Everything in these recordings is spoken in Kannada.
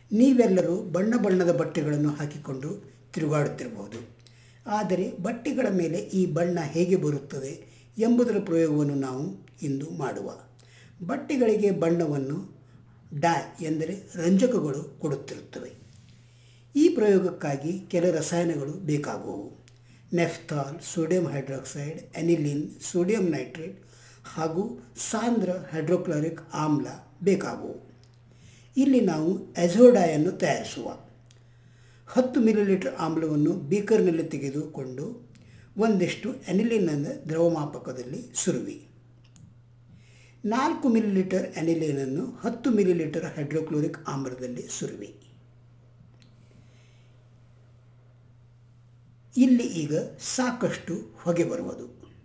ನೀವೆಲ್ಲರೂ ಬಣ್ಣ ಬಣ್ಣದ ಬಟ್ಟೆಗಳನ್ನು ಹಾಕಿಕೊಂಡು ತಿರುಗಾಡುತ್ತಿರಬಹುದು ಆದರೆ ಬಟ್ಟೆಗಳ ಮೇಲೆ ಈ ಬಣ್ಣ ಹೇಗೆ ಬರುತ್ತದೆ ಎಂಬುದರ ಪ್ರಯೋಗವನ್ನು ನಾವು ಇಂದು ಮಾಡುವ ಬಟ್ಟೆಗಳಿಗೆ ಬಣ್ಣವನ್ನು ಡೈ ಎಂದರೆ ರಂಜಕಗಳು ಕೊಡುತ್ತಿರುತ್ತವೆ ಈ ಪ್ರಯೋಗಕ್ಕಾಗಿ ಕೆಲ ರಸಾಯನಗಳು ಬೇಕಾಗುವವು naphthol sodium hydroxide aniline sodium nitrate ಹಾಗೂ ಸಾಂದ್ರ ಹೈಡ್ರೋಕ್ಲೋರಿಕ್ ಆಮ್ಲ ಬೇಕಾಗುವು ಇಲ್ಲಿ ನಾವು ಅಝೋಡಾಯನ್ನು ತಯಾರಿಸುವ ಹತ್ತು ಮಿಲಿಲೀಟರ್ ಆಮ್ಲವನ್ನು ಬೀಕರ್ನಲ್ಲಿ ತೆಗೆದುಕೊಂಡು ಒಂದಿಷ್ಟು ಅನಿಲಿನನ್ನು ದ್ರವಮಾಪಕದಲ್ಲಿ ಸುರುವಿ ನಾಲ್ಕು ಮಿಲಿಲೀಟರ್ ಅನಿಲಿನನ್ನು ಹತ್ತು ಮಿಲಿಲೀಟರ್ ಹೈಡ್ರೋಕ್ಲೋರಿಕ್ ಆಮ್ಲದಲ್ಲಿ ಸುರುವಿ ಇಲ್ಲಿ ಈಗ ಸಾಕಷ್ಟು ಹೊಗೆ ಬರುವುದು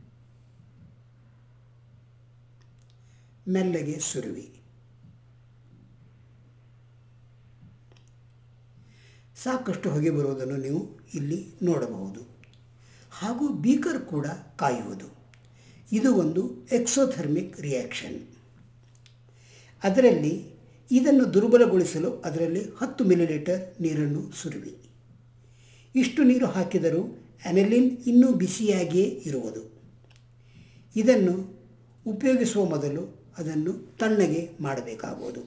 ಮೆಲ್ಲಗೆ ಸುರುವಿ ಸಾಕಷ್ಟು ಹೊಗೆ ಬರುವುದನ್ನು ನೀವು ಇಲ್ಲಿ ನೋಡಬಹುದು ಹಾಗೂ ಬೀಕರ್ ಕೂಡ ಕಾಯುವುದು ಇದು ಒಂದು ಎಕ್ಸೋಥರ್ಮಿಕ್ ರಿಯಾಕ್ಷನ್ ಅದರಲ್ಲಿ ಇದನ್ನು ದುರ್ಬಲಗೊಳಿಸಲು ಅದರಲ್ಲಿ ಹತ್ತು ಮಿಲಿಲೀಟರ್ ನೀರನ್ನು ಸುರುವಿ ಇಷ್ಟು ನೀರು ಹಾಕಿದರೂ ಅನೆಲಿನ್ ಇನ್ನೂ ಬಿಸಿಯಾಗಿಯೇ ಇರುವುದು ಇದನ್ನು ಉಪಯೋಗಿಸುವ ಮೊದಲು ಅದನ್ನು ತಣ್ಣಗೆ ಮಾಡಬೇಕಾಗುವುದು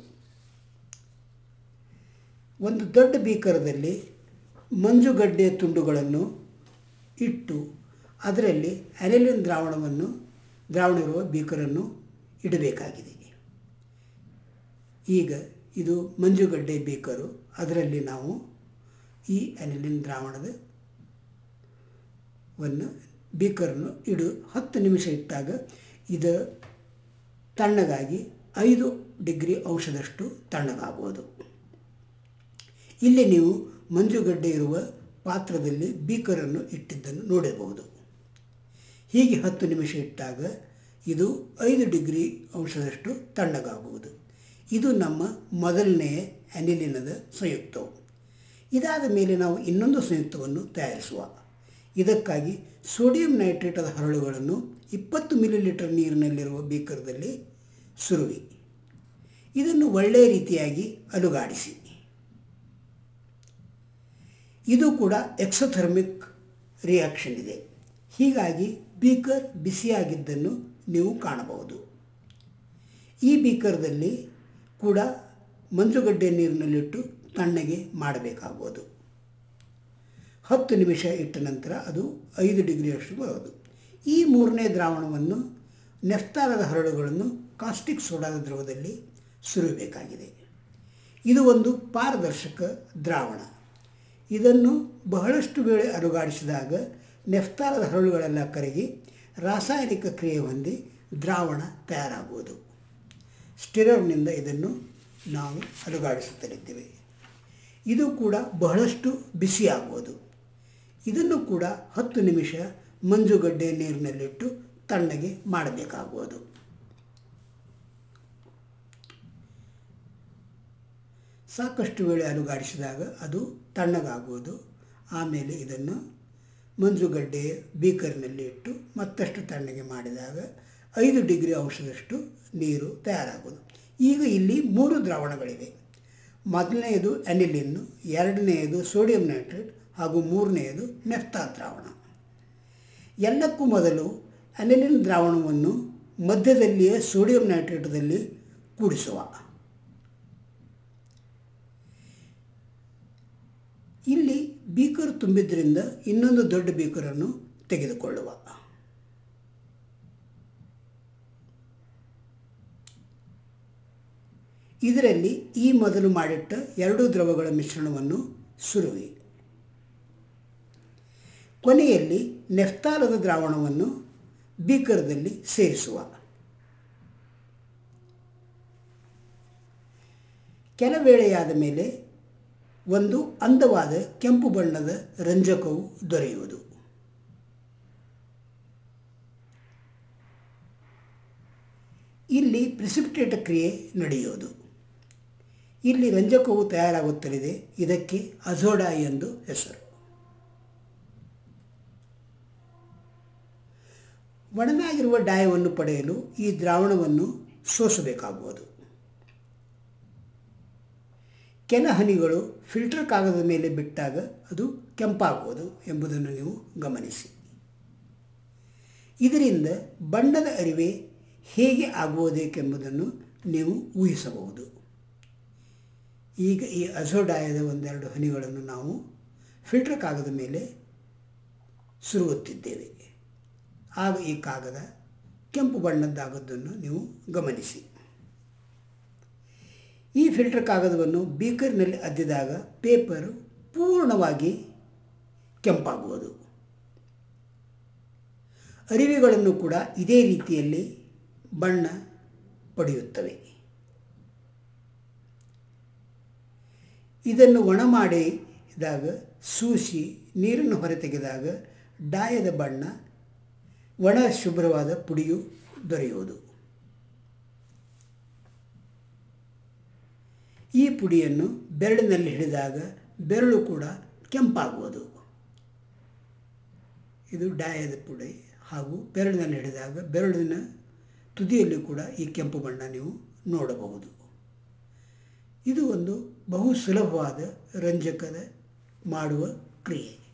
ಒಂದು ದೊಡ್ಡ ಬೀಕರದಲ್ಲಿ ಮಂಜುಗಡ್ಡೆ ತುಂಡುಗಳನ್ನು ಇಟ್ಟು ಅದರಲ್ಲಿ ಅನೆಲಿನ್ ದ್ರಾವಣವನ್ನು ದ್ರಾವಣ ಇರುವ ಬೀಕರನ್ನು ಇಡಬೇಕಾಗಿದೆ ಈಗ ಇದು ಮಂಜುಗಡ್ಡೆ ಬೀಕರು ಅದರಲ್ಲಿ ನಾವು ಈ ಅನಿಲಿನ್ ದ್ರಾವಣದ ವನ್ನು ಬೀಕರನ್ನು ಇಡು ಹತ್ತು ನಿಮಿಷ ಇಟ್ಟಾಗ ಇದು ತಣ್ಣಗಾಗಿ ಐದು ಡಿಗ್ರಿ ಅಂಶದಷ್ಟು ತಣ್ಣಗಾಗುವುದು ಇಲ್ಲಿ ನೀವು ಮಂಜುಗಡ್ಡೆ ಇರುವ ಪಾತ್ರದಲ್ಲಿ ಬೀಕರನ್ನು ಇಟ್ಟಿದ್ದನ್ನು ನೋಡಬಹುದು ಹೀಗೆ ಹತ್ತು ನಿಮಿಷ ಇಟ್ಟಾಗ ಇದು ಐದು ಡಿಗ್ರಿ ಅಂಶದಷ್ಟು ತಣ್ಣಗಾಗುವುದು ಇದು ನಮ್ಮ ಮೊದಲನೆಯ ಅನಿಲಿನದ ಸಂಯುಕ್ತವು ಇದಾದ ಮೇಲೆ ನಾವು ಇನ್ನೊಂದು ಸಂಯುಕ್ತವನ್ನು ತಯಾರಿಸುವ ಇದಕ್ಕಾಗಿ ಸೋಡಿಯಂ ನೈಟ್ರೇಟದ ಹರಳುಗಳನ್ನು ಇಪ್ಪತ್ತು ಮಿಲಿಲೀಟರ್ ನೀರಿನಲ್ಲಿರುವ ಬೀಕರದಲ್ಲಿ ಸುರುವಿ ಇದನ್ನು ಒಳ್ಳೆಯ ರೀತಿಯಾಗಿ ಅಲುಗಾಡಿಸಿ ಇದು ಕೂಡ ಎಕ್ಸೋಥರ್ಮಿಕ್ ರಿಯಾಕ್ಷನ್ ಇದೆ ಹೀಗಾಗಿ ಬೀಕರ್ ಬಿಸಿಯಾಗಿದ್ದನ್ನು ನೀವು ಕಾಣಬಹುದು ಈ ಬೀಕರ್ದಲ್ಲಿ ಕೂಡ ಮಂಜುಗಡ್ಡೆ ನೀರಿನಲ್ಲಿಟ್ಟು ತಣ್ಣಗೆ ಮಾಡಬೇಕಾಗುವುದು ಹತ್ತು ನಿಮಿಷ ಇಟ್ಟ ನಂತರ ಅದು ಐದು ಡಿಗ್ರಿಯಷ್ಟು ಬರೋದು ಈ ಮೂರನೇ ದ್ರಾವಣವನ್ನು ನೆಫ್ತಾಲದ ಹರಳುಗಳನ್ನು ಕಾಸ್ಟಿಕ್ ಸೋಡಾದ ದ್ರವದಲ್ಲಿ ಸುರಿಯಬೇಕಾಗಿದೆ ಇದು ಒಂದು ಪಾರದರ್ಶಕ ದ್ರಾವಣ ಇದನ್ನು ಬಹಳಷ್ಟು ವೇಳೆ ಅಲುಗಾಡಿಸಿದಾಗ ನೆಫ್ತಾಲದ ಹರಳುಗಳೆಲ್ಲ ಕರಗಿ ರಾಸಾಯನಿಕ ಕ್ರಿಯೆ ಹೊಂದಿ ದ್ರಾವಣ ತಯಾರಾಗುವುದು ಸ್ಟಿರರ್ನಿಂದ ಇದನ್ನು ನಾವು ಅಲುಗಾಡಿಸುತ್ತಲಿದ್ದೇವೆ ಇದು ಕೂಡ ಬಹಳಷ್ಟು ಬಿಸಿಯಾಗುವುದು ಇದನ್ನು ಕೂಡ ಹತ್ತು ನಿಮಿಷ ಮಂಜುಗಡ್ಡೆ ನೀರಿನಲ್ಲಿಟ್ಟು ತಣ್ಣಗೆ ಮಾಡಬೇಕಾಗುವುದು ಸಾಕಷ್ಟು ವೇಳೆ ಅಲುಗಾಡಿಸಿದಾಗ ಅದು ತಣ್ಣಗಾಗುವುದು ಆಮೇಲೆ ಇದನ್ನು ಮಂಜುಗಡ್ಡೆ ಬೀಕರ್ನಲ್ಲಿ ಇಟ್ಟು ಮತ್ತಷ್ಟು ತಣ್ಣಗೆ ಮಾಡಿದಾಗ ಐದು ಡಿಗ್ರಿ ಅಂಶದಷ್ಟು ನೀರು ತಯಾರಾಗುವುದು ಈಗ ಇಲ್ಲಿ ಮೂರು ದ್ರಾವಣಗಳಿವೆ ಮೊದಲನೆಯದು ಅನಿಲಿನ್ನು ಎರಡನೆಯದು ಸೋಡಿಯಂ ನೈಟ್ರೇಟ್ ಹಾಗೂ ಮೂರನೆಯದು ನೆಫ್ತಾ ದ್ರಾವಣ ಎಲ್ಲಕ್ಕೂ ಮೊದಲು ಅನಿಲಿನ್ ದ್ರಾವಣವನ್ನು ಮಧ್ಯದಲ್ಲಿಯೇ ಸೋಡಿಯಂ ನೈಟ್ರೇಟದಲ್ಲಿ ಕೂಡಿಸುವ ಇಲ್ಲಿ ಬೀಕರ್ ತುಂಬಿದ್ರಿಂದ ಇನ್ನೊಂದು ದೊಡ್ಡ ಬೀಕರನ್ನು ತೆಗೆದುಕೊಳ್ಳುವ ಇದರಲ್ಲಿ ಈ ಮೊದಲು ಮಾಡಿಟ್ಟ ಎರಡು ದ್ರವಗಳ ಮಿಶ್ರಣವನ್ನು ಸುರುವಿ ಕೊನೆಯಲ್ಲಿ ನೆಫ್ತಾಲದ ದ್ರಾವಣವನ್ನು ಬೀಕರದಲ್ಲಿ ಸೇರಿಸುವ ಕೆಲ ವೇಳೆಯಾದ ಮೇಲೆ ಒಂದು ಅಂದವಾದ ಕೆಂಪು ಬಣ್ಣದ ರಂಜಕವು ದೊರೆಯುವುದು ಇಲ್ಲಿ ಪ್ರಿಸಿಪಿಟೇಟ್ ಕ್ರಿಯೆ ನಡೆಯುವುದು ಇಲ್ಲಿ ರಂಜಕವು ತಯಾರಾಗುತ್ತಲಿದೆ ಇದಕ್ಕೆ ಅಜೋಡಾ ಎಂದು ಹೆಸರು ಒಣಗಾಗಿರುವ ಡಾಯವನ್ನು ಪಡೆಯಲು ಈ ದ್ರಾವಣವನ್ನು ಸೋಸಬೇಕಾಗುವುದು ಕೆಲ ಹನಿಗಳು ಫಿಲ್ಟರ್ ಕಾಗದದ ಮೇಲೆ ಬಿಟ್ಟಾಗ ಅದು ಕೆಂಪಾಗುವುದು ಎಂಬುದನ್ನು ನೀವು ಗಮನಿಸಿ ಇದರಿಂದ ಬಣ್ಣದ ಅರಿವೆ ಹೇಗೆ ಆಗುವುದೇಕೆಂಬುದನ್ನು ನೀವು ಊಹಿಸಬಹುದು ಈಗ ಈ ಅಜೋಡಾಯದ ಒಂದೆರಡು ಹನಿಗಳನ್ನು ನಾವು ಫಿಲ್ಟರ್ ಕಾಗದ ಮೇಲೆ ಸುರುವುತ್ತಿದ್ದೇವೆ ಆಗ ಈ ಕಾಗದ ಕೆಂಪು ಬಣ್ಣದ್ದಾಗದ್ದನ್ನು ನೀವು ಗಮನಿಸಿ ಈ ಫಿಲ್ಟರ್ ಕಾಗದವನ್ನು ಬೀಕರ್ನಲ್ಲಿ ಅದ್ದಿದಾಗ ಪೇಪರು ಪೂರ್ಣವಾಗಿ ಕೆಂಪಾಗುವುದು ಅರಿವೆಗಳನ್ನು ಕೂಡ ಇದೇ ರೀತಿಯಲ್ಲಿ ಬಣ್ಣ ಪಡೆಯುತ್ತವೆ ಇದನ್ನು ಒಣ ಮಾಡಿದಾಗ ಸೂಸಿ ನೀರನ್ನು ಹೊರತೆಗೆದಾಗ ಡಾಯದ ಬಣ್ಣ ಒಣ ಶುಭ್ರವಾದ ಪುಡಿಯು ದೊರೆಯುವುದು ಈ ಪುಡಿಯನ್ನು ಬೆರಳಿನಲ್ಲಿ ಹಿಡಿದಾಗ ಬೆರಳು ಕೂಡ ಕೆಂಪಾಗುವುದು ಇದು ಡಾಯದ ಪುಡಿ ಹಾಗೂ ಬೆರಳಿನಲ್ಲಿ ಹಿಡಿದಾಗ ಬೆರಳಿನ ತುದಿಯಲ್ಲಿ ಕೂಡ ಈ ಕೆಂಪು ಬಣ್ಣ ನೀವು ನೋಡಬಹುದು ಇದು ಒಂದು ಬಹು ಸುಲಭವಾದ ರಂಜಕದ ಮಾಡುವ ಕ್ರಿಯೆ